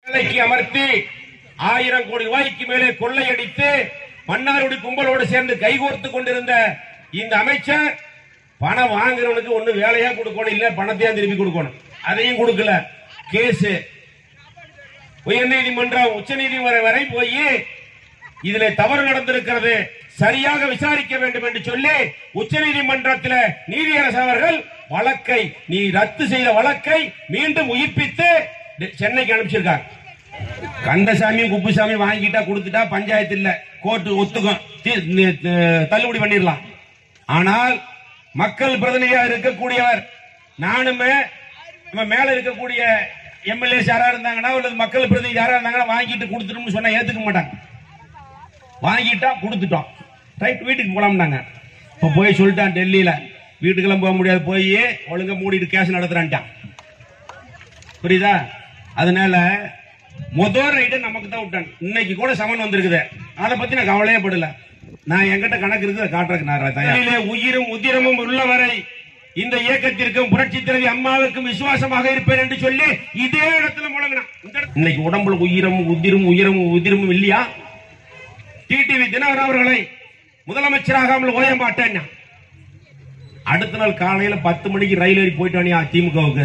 வேலைக்கு அமர்த்தி ஆயிரம் கோடி ரூபாய்க்கு மேலே கொள்ளையடித்து மன்னாருடி கும்பலோடு சேர்ந்து கைகோர்த்து கொண்டிருந்த இந்த அமைச்சர் பணம் வாங்குறவனுக்கு ஒண்ணு வேலையா கொடுக்கணும் இல்ல பணத்தையா திருப்பி கொடுக்கணும் அதையும் கொடுக்கல கேஸ் உயர்நீதிமன்றம் உச்சநீதிமன்றம் வரை போய் இதுல தவறு நடந்திருக்கிறது சரியாக விசாரிக்க வேண்டும் என்று சொல்லி உச்சநீதிமன்றத்தில் நீதியரசர் அவர்கள் வழக்கை நீ ரத்து செய்த வழக்கை மீண்டும் உயிர்ப்பித்து சென்னைக்கு அனுப்பிச்சிருக்காங்க கந்தசாமியும் குப்புசாமி வாங்கிட்டா கொடுத்துட்டா பஞ்சாயத்து இல்ல கோர்ட்டு ஒத்துக்கும் தீ- நி- த- தள்ளுபடி பண்ணிடலாம் ஆனால் மக்கள் பிரதிநிதியா இருக்கக்கூடியவர் நானுமே நம்ம மேல இருக்கக்கூடிய எம்எல்ஏ யாரா இருந்தாங்கன்னா அல்லது மக்கள் பிரதிநிதி யாரா இருந்தாங்கன்னா வாங்கிட்டு கொடுத்துட்டோம்னு சொன்னா ஏத்துக்க மாட்டாங்க வாங்கிட்டா கொடுத்துட்டோம் ரைட் வீட்டுக்கு போலாம்னாங்க இப்ப போய் சொல்லிட்டான் டெல்லியில வீட்டுக்கெல்லாம் போக முடியாது போய் ஒழுங்கா மூடிட்டு கேஸ் நடத்துறான்ட்டான் புரியுதா அதனால முதல் ரைடு நமக்கு தான் விட்டான் இன்னைக்கு கூட சமன் வந்திருக்குது அதை பத்தி நான் கவலையே படல நான் என்கிட்ட கணக்கு இருக்குது காட்டுறதுக்கு நான் தயார். உயிரும் உதிரமும் உள்ளவரை இந்த இயக்கத்திற்கும் புரட்சி தலைவி அம்மாவுக்கும் விசுவாசமாக இருப்பேன் என்று சொல்லி இதே இடத்துல முழங்கினான் இந்த இடத்துல- இன்னைக்கு உடம்புல உயிரமும் உதிரும் உயிரமும் உதிரமும் இல்லையா டிடிவி தினகரன் அவர்களை முதலமைச்சராகாமல் ஓய மாட்டேன் அடுத்த நாள் காலையில பத்து மணிக்கு ரயில் ஏறி போயிட்டானியா திமுகவுக்கு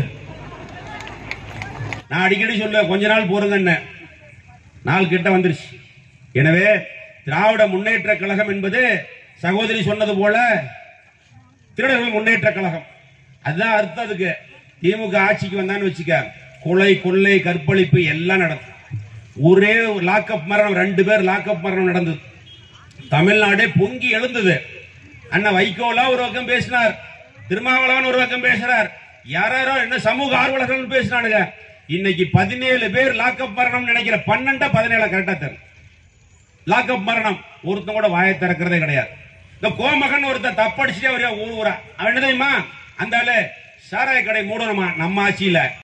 நான் அடிக்கடி சொல்லுவேன் கொஞ்ச நாள் போருங்க நாள் கிட்ட வந்துருச்சு எனவே திராவிட முன்னேற்ற கழகம் என்பது சகோதரி சொன்னது போல திருடர்கள் முன்னேற்ற கழகம் அதுதான் அர்த்தம் அதுக்கு திமுக ஆட்சிக்கு வந்தான்னு வச்சுக்க கொலை கொள்ளை கற்பழிப்பு எல்லாம் நடக்கும் ஒரே ஒரு லாக்அப் மரணம் ரெண்டு பேர் லாக்அப் மரணம் நடந்தது தமிழ்நாடே பொங்கி எழுந்தது அண்ணன் வைகோலா ஒரு பக்கம் பேசினார் திருமாவளவன் ஒரு பக்கம் பேசுறார் யாரோ என்ன சமூக ஆர்வலர்கள் பேசினானுங்க இன்னைக்கு பதினேழு பேர் லாக்அப் மரணம் நினைக்கிற பன்னெண்டா பதினேழு கரெக்டா தரும் லாக்அப் மரணம் ஒருத்தன் கூட வாயை திறக்கிறதே கிடையாது இந்த கோமகன் ஒருத்தன் தப்படிச்சுட்டே வரையா ஊரா அவன் என்ன தெரியுமா அந்த ஆளு சாராய கடை மூடணுமா நம்ம ஆட்சியில